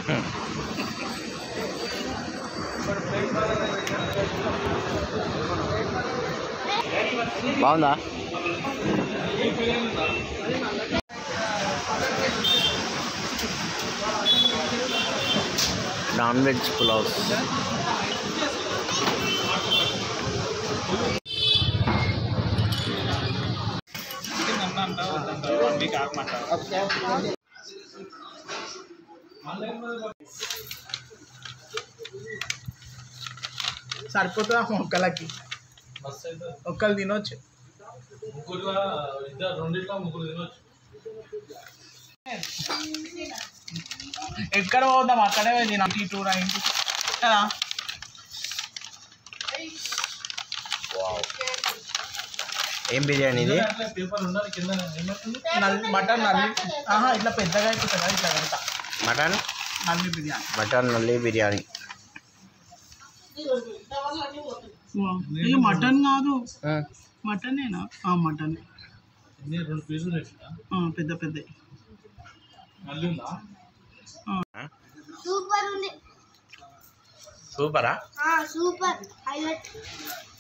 బాగుందా non veg pulaos సరిపోతుందా ఒక్కలకి ఒక్కరు తినొచ్చు ముగ్గురుగా ఇద్దరు రెండిట్లో ముగ్గురు తినొచ్చు ఎక్కడ పోదాం అక్కడే తినాం టీ టూర్ అయింది కదా ఏం బిర్యానీ ఇది అట్లా పేపర్ ఉండాలి కింద ఏమవుతుంది నల్లి మటన్ నల్లి ఆహా ఇట్లా పెద్దగా అయిపోతుంది కదా ఇట్లా పెడతా మటన్ నల్లి బిర్యానీ మటన్ నల్లి బిర్యానీ ఇది మటన్ కాదు మటనేనా ఆ, మటన్ ఇన్ని రెండు పీసులు వేసిన ఆ, పెద్ద పెద్ద మళ్ళీ ఉందా సూపర్ ఉంది సూపరా సూపర్ హైలైట్